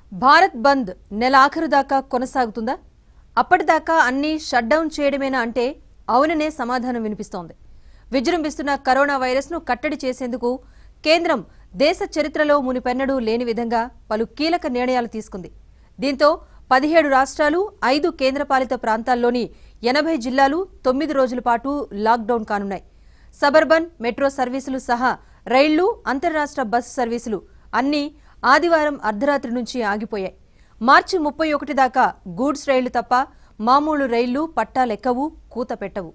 భారత్ బంద్ నెలాఖరు దాకా కొనసాగుతుందా అప్పటిదాకా అన్ని షట్ డౌన్ చేయడమేనా అంటే అవుననే సమాధానం వినిపిస్తోంది విజృంభిస్తున్న కరోనా వైరస్ను కట్టడి చేసేందుకు కేంద్రం దేశ చరిత్రలో మునిపెన్నడూ లేని విధంగా పలు కీలక నిర్ణయాలు తీసుకుంది దీంతో పదిహేడు రాష్ట్రాలు ఐదు కేంద్రపాలిత ప్రాంతాల్లోని ఎనభై జిల్లాలు తొమ్మిది రోజుల పాటు లాక్డౌన్ కానున్నాయి సబర్బన్ మెట్రో సర్వీసులు సహా రైళ్లు అంతర్రాష్ట్ర బస్సు సర్వీసులు అన్నీ ఆదివారం అర్ధరాత్రి నుంచి ఆగిపోయాయి మార్చి ముప్పై ఒకటి దాకా గూడ్స్ రైళ్లు తప్ప మామూలు రైళ్లు పట్టాలెక్కవు కూత పెట్టవు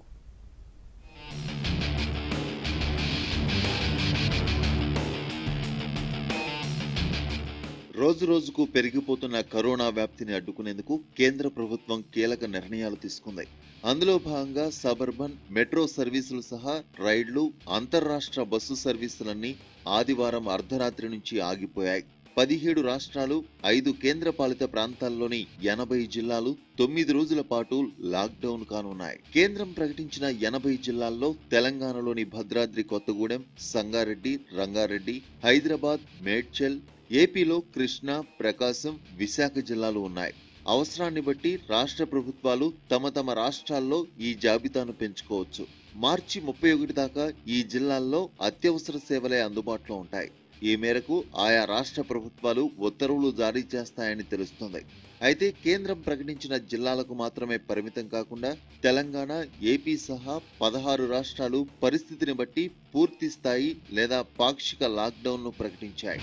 రోజు రోజుకు పెరిగిపోతున్న కరోనా వ్యాప్తిని అడ్డుకునేందుకు కేంద్ర ప్రభుత్వం కీలక నిర్ణయాలు తీసుకుంది అందులో భాగంగా సబర్బన్ మెట్రో సర్వీసులు సహా రైళ్లు అంతర్రాష్ట్ర బస్సు సర్వీసులన్నీ ఆదివారం అర్ధరాత్రి నుంచి ఆగిపోయాయి పదిహేడు రాష్ట్రాలు ఐదు కేంద్రపాలిత ప్రాంతాల్లోని ఎనభై జిల్లాలు తొమ్మిది రోజుల పాటు లాక్డౌన్ కానున్నాయి కేంద్రం ప్రకటించిన ఎనభై జిల్లాల్లో తెలంగాణలోని భద్రాద్రి కొత్తగూడెం సంగారెడ్డి రంగారెడ్డి హైదరాబాద్ మేడ్చల్ ఏపీలో కృష్ణా ప్రకాశం విశాఖ జిల్లాలు ఉన్నాయి అవసరాన్ని బట్టి రాష్ట్ర ప్రభుత్వాలు తమ తమ రాష్ట్రాల్లో ఈ జాబితాను పెంచుకోవచ్చు మార్చి ముప్పై ఒకటి దాకా ఈ జిల్లాల్లో అత్యవసర సేవలే అందుబాటులో ఉంటాయి ఈ మేరకు ఆయా రాష్ట్ర ప్రభుత్వాలు ఉత్తర్వులు జారీ చేస్తాయని తెలుస్తోంది అయితే కేంద్రం ప్రకటించిన జిల్లాలకు మాత్రమే పరిమితం కాకుండా తెలంగాణ ఏపీ సహా పదహారు రాష్ట్రాలు పరిస్థితిని బట్టి పూర్తి స్థాయి లేదా పాక్షిక లాక్డౌన్ను ప్రకటించాయి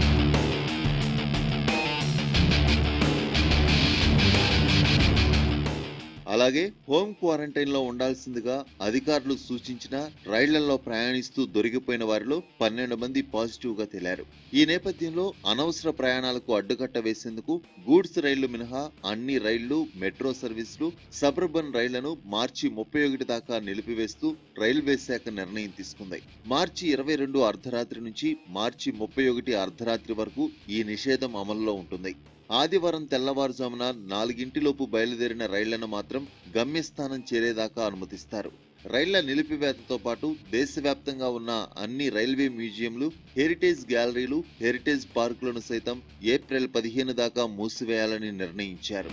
అలాగే హోమ్ క్వారంటైన్ లో ఉండాల్సిందిగా అధికారులు సూచించిన రైళ్లలో ప్రయాణిస్తూ దొరికిపోయిన వారిలో పన్నెండు మంది పాజిటివ్ గా తేలారు ఈ నేపథ్యంలో అనవసర ప్రయాణాలకు అడ్డుకట్ట వేసేందుకు గూడ్స్ రైళ్లు మినహా అన్ని రైళ్లు మెట్రో సర్వీసులు సబర్బన్ రైళ్లను మార్చి ముప్పై ఒకటి దాకా నిలిపివేస్తూ రైల్వే శాఖ నిర్ణయం తీసుకుంది మార్చి ఇరవై రెండు అర్ధరాత్రి నుంచి మార్చి ముప్పై ఒకటి అర్ధరాత్రి వరకు ఈ నిషేధం అమల్లో ఉంటుంది ఆదివారం తెల్లవారుజామున నాలుగింటిలోపు బయలుదేరిన రైళ్లను మాత్రం గమ్యస్థానం చేరేదాకా అనుమతిస్తారు రైళ్ల నిలిపివేతతో పాటు దేశవ్యాప్తంగా ఉన్న అన్ని రైల్వే మ్యూజియంలు హెరిటేజ్ గ్యాలరీలు హెరిటేజ్ పార్కులను సైతం ఏప్రిల్ పదిహేను దాకా మూసివేయాలని నిర్ణయించారు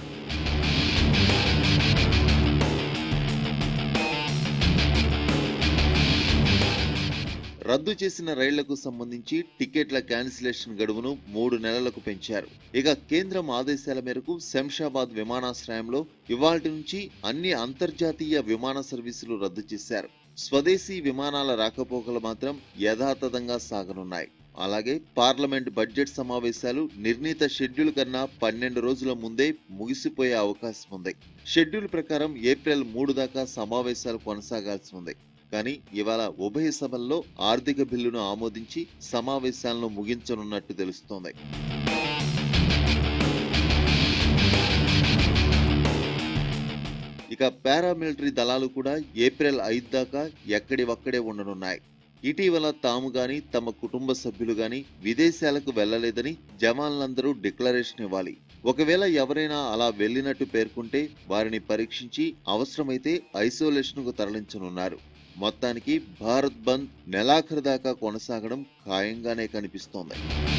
రద్దు చేసిన రైళ్లకు సంబంధించి టికెట్ల క్యాన్సిలేషన్ గడువును మూడు నెలలకు పెంచారు ఇక కేంద్రం ఆదేశాల మేరకు శంషాబాద్ విమానాశ్రయంలో ఇవాల్టి నుంచి అన్ని అంతర్జాతీయ విమాన సర్వీసులు రద్దు చేశారు స్వదేశీ విమానాల రాకపోకలు మాత్రం యథాతథంగా సాగనున్నాయి అలాగే పార్లమెంట్ బడ్జెట్ సమావేశాలు నిర్ణీత షెడ్యూల్ కన్నా పన్నెండు రోజుల ముందే ముగిసిపోయే అవకాశం ఉంది షెడ్యూల్ ప్రకారం ఏప్రిల్ మూడు దాకా సమావేశాలు కొనసాగాల్సి ఉంది కానీ ఇవాళ ఉభయ సభల్లో ఆర్థిక బిల్లును ఆమోదించి సమావేశాలను ముగించనున్నట్టు తెలుస్తోంది ఇక పారామిలిటరీ దళాలు కూడా ఏప్రిల్ ఐదు దాకా ఎక్కడివక్కడే ఉండనున్నాయి ఇటీవల తాము గాని తమ కుటుంబ సభ్యులు గాని విదేశాలకు వెళ్లలేదని జవాన్లందరూ డిక్లరేషన్ ఇవ్వాలి ఒకవేళ ఎవరైనా అలా వెళ్ళినట్టు పేర్కొంటే వారిని పరీక్షించి అవసరమైతే ఐసోలేషన్ కు తరలించనున్నారు మొత్తానికి భారత్ బంద్ నెలాఖరు దాకా కొనసాగడం ఖాయంగానే కనిపిస్తోంది